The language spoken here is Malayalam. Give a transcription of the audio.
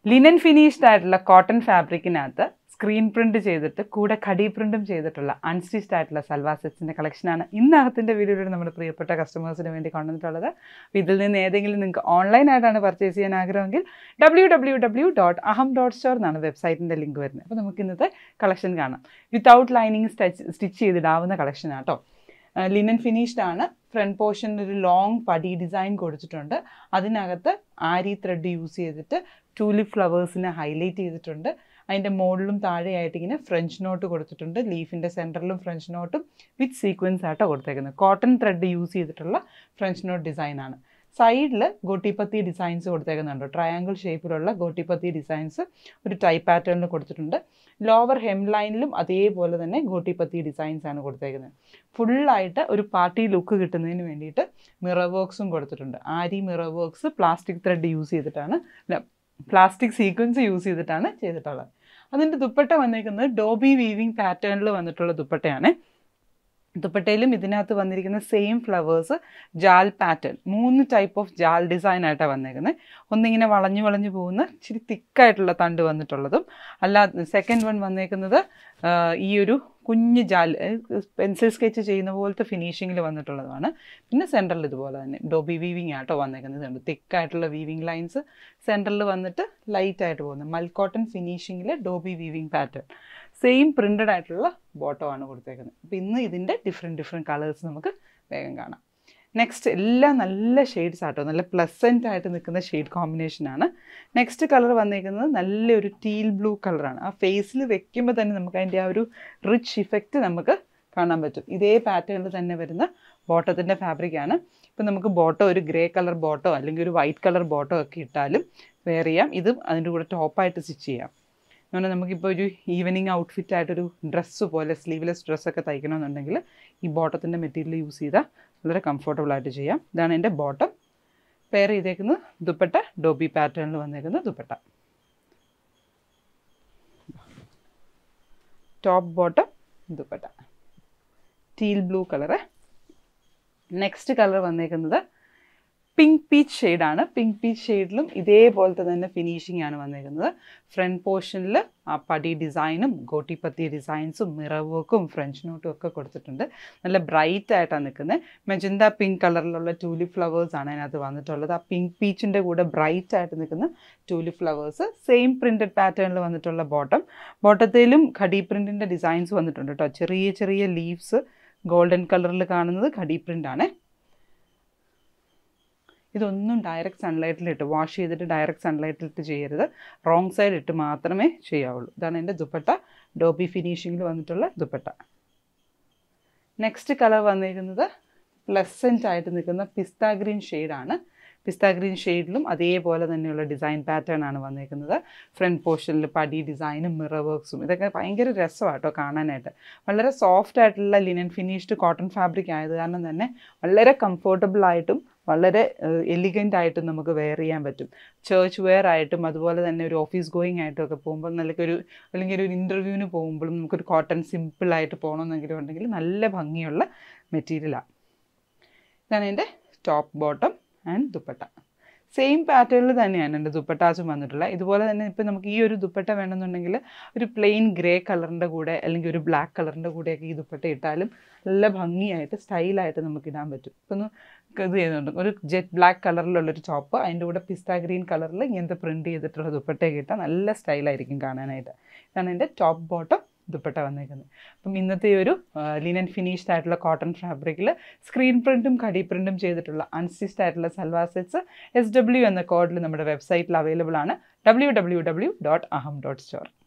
ലിനൻ ഫിനിഷ്ഡ് ആയിട്ടുള്ള കോട്ടൺ ഫാബ്രിക്കിനകത്ത് സ്ക്രീൻ പ്രിന്റ് ചെയ്തിട്ട് കൂടെ കടി പ്രിന്റും ചെയ്തിട്ടുള്ള അൺസ്റ്റിച്ച്ഡ് ആയിട്ടുള്ള സൽവാർ സെറ്റ്സിൻ്റെ കളക്ഷനാണ് ഇന്നകത്തിൻ്റെ വീഡിയോയിൽ നമ്മുടെ പ്രിയപ്പെട്ട കസ്റ്റമേഴ്സിന് വേണ്ടി കൊണ്ടുവന്നിട്ടുള്ളത് അപ്പോൾ ഇതിൽ നിന്ന് ഏതെങ്കിലും നിങ്ങൾക്ക് ഓൺലൈനായിട്ടാണ് പർച്ചേസ് ചെയ്യാൻ ആഗ്രഹമെങ്കിൽ W W W dot Aham dot store എന്നാണ് വെബ്സൈറ്റിൻ്റെ ലിങ്ക് വരുന്നത് അപ്പോൾ നമുക്ക് ഇന്നത്തെ കളക്ഷൻ കാണാം വിത്തൗട്ട് ലൈനിങ് സ്റ്റിച്ച് സ്റ്റിച്ച് ചെയ്തിടാവുന്ന കളക്ഷനാണ് കേട്ടോ ലിനൻ ഫിനിഷ്ഡ് ആണ് ഫ്രണ്ട് പോർഷനിൽ ഒരു ലോങ് പടി ഡിസൈൻ കൊടുത്തിട്ടുണ്ട് അതിനകത്ത് ആരി ത്രെഡ് യൂസ് ചെയ്തിട്ട് ടൂലിപ്പ് ഫ്ലവേഴ്സിനെ ഹൈലൈറ്റ് ചെയ്തിട്ടുണ്ട് അതിൻ്റെ മുകളിലും താഴെയായിട്ട് ഇങ്ങനെ ഫ്രഞ്ച് നോട്ട് കൊടുത്തിട്ടുണ്ട് ലീഫിൻ്റെ സെൻറ്ററിലും ഫ്രഞ്ച് നോട്ടും വിത്ത് സീക്വൻസ് ആയിട്ടാണ് കൊടുത്തേക്കുന്നത് കോട്ടൺ ത്രെഡ് യൂസ് ചെയ്തിട്ടുള്ള ഫ്രഞ്ച് നോട്ട് ഡിസൈനാണ് സൈഡിൽ ഗോട്ടിപ്പത്തി ഡിസൈൻസ് കൊടുത്തേക്കുന്നുണ്ട് ട്രയാങ്കിൾ ഷേപ്പിലുള്ള ഗോട്ടിപ്പത്തി ഡിസൈൻസ് ഒരു ടൈപ്പ് പാറ്റേണിൽ കൊടുത്തിട്ടുണ്ട് ലോവർ ഹെം ലൈനിലും അതേപോലെ തന്നെ ഗോട്ടിപ്പത്തി ഡിസൈൻസ് ആണ് കൊടുത്തേക്കുന്നത് ഫുള്ളായിട്ട് ഒരു പാർട്ടി ലുക്ക് കിട്ടുന്നതിന് വേണ്ടിയിട്ട് മിറർ വർക്ക്സും കൊടുത്തിട്ടുണ്ട് aari mirror works plastic thread use ചെയ്തിട്ടാണ് പ്ലാസ്റ്റിക് സീക്വൻസ് യൂസ് ചെയ്തിട്ടാണ് ചെയ്തിട്ടുള്ളത് അതിൻ്റെ ദുപ്പട്ട വന്നിരിക്കുന്നത് ഡോബി വീവിങ് പാറ്റേണിൽ വന്നിട്ടുള്ള ദുപ്പട്ടയാണ് ദുപ്പട്ടയിലും ഇതിനകത്ത് വന്നിരിക്കുന്ന സെയിം ഫ്ലവേഴ്സ് ജാൽ പാറ്റേൺ മൂന്ന് ടൈപ്പ് ഓഫ് ജാൽ ഡിസൈൻ ആയിട്ടാണ് വന്നേക്കുന്നത് ഒന്നിങ്ങനെ വളഞ്ഞു വളഞ്ഞു പോകുന്ന ഇച്ചിരി തിക്കായിട്ടുള്ള തണ്ട് വന്നിട്ടുള്ളതും അല്ല സെക്കൻഡ് വൺ വന്നേക്കുന്നത് ഈ ഒരു കുഞ്ഞ് ജാൽ പെൻസിൽ സ്കെച്ച് ചെയ്യുന്ന പോലത്തെ ഫിനിഷിങ്ങിൽ വന്നിട്ടുള്ളതാണ് പിന്നെ സെൻറ്ററിൽ ഇതുപോലെ തന്നെ ഡോബി വീവിങ് ആട്ടോ വന്നേക്കുന്നത് ഉണ്ട് തിക്കായിട്ടുള്ള വീവിങ് ലൈൻസ് സെൻറ്ററിൽ വന്നിട്ട് ലൈറ്റ് ആയിട്ട് പോകുന്നത് മൽക്കോട്ടൺ ഫിനിഷിങ്ങിൽ dobby weaving pattern same printed ആയിട്ടുള്ള ബോട്ടോ ആണ് കൊടുത്തേക്കുന്നത് അപ്പോൾ ഇന്ന് ഇതിൻ്റെ ഡിഫറെൻറ്റ് ഡിഫറെൻറ്റ് കളേഴ്സ് നമുക്ക് വേഗം കാണാം നെക്സ്റ്റ് എല്ലാം നല്ല ഷെയ്ഡ്സ് ആട്ടോ നല്ല പ്ലസൻ്റ് ആയിട്ട് നിൽക്കുന്ന ഷെയ്ഡ് കോമ്പിനേഷനാണ് നെക്സ്റ്റ് കളർ വന്നേക്കുന്നത് നല്ലൊരു ടീൽ ബ്ലൂ കളറാണ് ആ ഫേസിൽ വെക്കുമ്പോൾ തന്നെ നമുക്ക് അതിൻ്റെ ആ ഒരു റിച്ച് ഇഫക്റ്റ് നമുക്ക് കാണാൻ പറ്റും ഇതേ പാറ്റേണിൽ തന്നെ വരുന്ന ബോട്ടത്തിൻ്റെ ഫാബ്രിക്കാണ് ഇപ്പം നമുക്ക് ബോട്ടോ ഒരു ഗ്രേ കളർ ബോട്ടോ അല്ലെങ്കിൽ ഒരു വൈറ്റ് കളർ ബോട്ടോ ഒക്കെ ഇട്ടാലും വെയർ ചെയ്യാം ഇതും അതിൻ്റെ കൂടെ ടോപ്പായിട്ട് സ്റ്റിച്ച് ചെയ്യാം അതുകൊണ്ട് നമുക്കിപ്പോൾ ഒരു ഈവനിങ് ഔട്ട്ഫിറ്റ് ആയിട്ടൊരു ഡ്രസ്സ് പോലെ സ്ലീവ്ലെസ് ഡ്രസ്സൊക്കെ തയ്ക്കണമെന്നുണ്ടെങ്കിൽ ഈ ബോട്ടത്തിൻ്റെ മെറ്റീരിയൽ യൂസ് ചെയ്താൽ വളരെ കംഫർട്ടബിൾ ആയിട്ട് ചെയ്യാം ഇതാണ് എൻ്റെ ബോട്ടം പെയർ ചെയ്തേക്കുന്നത് ദുപ്പട്ട ഡോബി പാറ്റേണിൽ വന്നേക്കുന്ന dupatta top bottom dupatta teal blue colour next colour വന്നേക്കുന്നത് പിങ്ക് പീച്ച് ഷെയ്ഡാണ് പിങ്ക് പീച്ച് ഷെയ്ഡിലും ഇതേപോലത്തെ തന്നെ ഫിനിഷിംഗ് ആണ് വന്നേക്കുന്നത് ഫ്രണ്ട് പോർഷനിൽ ആ പടി ഡിസൈനും ഗോട്ടിപ്പത്തി ഡിസൈൻസും മിറർ വർക്കും ഫ്രഞ്ച് നോട്ടും ഒക്കെ കൊടുത്തിട്ടുണ്ട് നല്ല ബ്രൈറ്റ് ആയിട്ടാണ് നിൽക്കുന്നത് മെജന്ത പിങ്ക് കളറിലുള്ള ടൂലിപ്പ് ഫ്ലവേഴ്സ് ആണ് അതിനകത്ത് വന്നിട്ടുള്ളത് ആ പിങ്ക് പീച്ചിൻ്റെ കൂടെ ബ്രൈറ്റ് ആയിട്ട് നിൽക്കുന്ന ടൂലിപ്പ് ഫ്ലവേഴ്സ് സെയിം പ്രിൻറ്റഡ് പാറ്റേണിൽ വന്നിട്ടുള്ള ബോട്ടം ബോട്ടത്തിലും ഖടി പ്രിൻറ്റിൻ്റെ ഡിസൈൻസ് വന്നിട്ടുണ്ട് കേട്ടോ ചെറിയ ചെറിയ ലീവ്സ് ഗോൾഡൻ കളറിൽ കാണുന്നത് ഖടി പ്രിൻ്റ് ആണ് ഇതൊന്നും ഡയറക്റ്റ് സൺലൈറ്റിലിട്ട് വാഷ് ചെയ്തിട്ട് ഡയറക്റ്റ് സൺലൈറ്റിലിട്ട് ചെയ്യരുത് റോങ് സൈഡ് ഇട്ട് മാത്രമേ ചെയ്യാവുള്ളൂ ഇതാണ് എൻ്റെ ദുപ്പട്ട ഡോബി ഫിനിഷിങ്ങിൽ വന്നിട്ടുള്ള ദുപ്പട്ട നെക്സ്റ്റ് കളർ വന്നിരിക്കുന്നത് പ്ലസൻ്റ് ആയിട്ട് നിൽക്കുന്ന പിസ്ത ഗ്രീൻ ഷെയ്ഡാണ് പിസ്ത ഗ്രീൻ ഷെയ്ഡിലും അതേപോലെ തന്നെയുള്ള ഡിസൈൻ പാറ്റേൺ ആണ് വന്നിരിക്കുന്നത് ഫ്രണ്ട് പോർഷനിൽ പടി ഡിസൈനും മിറർ വർക്ക്സും ഇതൊക്കെ ഭയങ്കര രസമാണ് കേട്ടോ കാണാനായിട്ട് വളരെ സോഫ്റ്റ് ആയിട്ടുള്ള ലിനൻ ഫിനിഷ്ഡ് കോട്ടൺ ഫാബ്രിക് ആയത് കാരണം തന്നെ വളരെ കംഫർട്ടബിൾ ആയിട്ടും വളരെ എലിഗൻ്റ് ആയിട്ടും നമുക്ക് വെയർ ചെയ്യാൻ പറ്റും ചേർച്ച് വെയർ ആയിട്ടും അതുപോലെ തന്നെ ഒരു ഓഫീസ് ഗോയിങ് ആയിട്ടും ഒക്കെ പോകുമ്പോൾ നല്ലൊരു അല്ലെങ്കിൽ ഒരു ഇൻ്റർവ്യൂവിന് പോകുമ്പോഴും നമുക്കൊരു കോട്ടൺ സിമ്പിളായിട്ട് പോകണമെന്നെങ്കിലും ഉണ്ടെങ്കിൽ നല്ല ഭംഗിയുള്ള മെറ്റീരിയലാണ് ഇതാണ് എൻ്റെ top bottom and dupatta same പാറ്റേണിൽ തന്നെയാണ് എൻ്റെ ദുപ്പട്ടാസും വന്നിട്ടുള്ളത് ഇതുപോലെ തന്നെ ഇപ്പം നമുക്ക് ഈ ഒരു ദുപ്പട്ട വേണമെന്നുണ്ടെങ്കിൽ ഒരു പ്ലെയിൻ ഗ്രേ കളറിൻ്റെ കൂടെ അല്ലെങ്കിൽ ഒരു ബ്ലാക്ക് കളറിൻ്റെ കൂടെയൊക്കെ ഈ ദുപ്പട്ട ഇട്ടാലും നല്ല ഭംഗിയായിട്ട് സ്റ്റൈലായിട്ട് നമുക്ക് ഇടാൻ പറ്റും ഇപ്പം ഒന്ന് ഇത് ചെയ്യുന്നുണ്ട് ഒരു ജെറ്റ് ബ്ലാക്ക് കളറിലുള്ളൊരു ചോപ്പ് അതിൻ്റെ കൂടെ പിസ്ത ഗ്രീൻ കളറിൽ ഇങ്ങനത്തെ പ്രിൻറ്റ് ചെയ്തിട്ടുള്ള ദുപ്പട്ടയൊക്കെ ഇട്ടാൽ നല്ല സ്റ്റൈലായിരിക്കും കാണാനായിട്ട് ഇതാണ് എൻ്റെ ടോപ്പ് ബോട്ടം ദുപ്പട്ട വന്നേക്കുന്നത് അപ്പം ഇന്നത്തെ ഒരു ലിനൻ ഫിനിഷ്ഡ് ആയിട്ടുള്ള കോട്ടൺ ഫാബ്രിക്കിൽ സ്ക്രീൻ പ്രിൻറ്റും കടി പ്രിൻറ്റും ചെയ്തിട്ടുള്ള അൺസ്റ്റിച്ച്ഡ് ആയിട്ടുള്ള സൽവാർ സെറ്റ്സ് എസ് ഡബ്ല്യു എന്ന കോഡിൽ നമ്മുടെ വെബ്സൈറ്റിൽ അവൈലബിൾ ആണ് W W W dot Aham dot store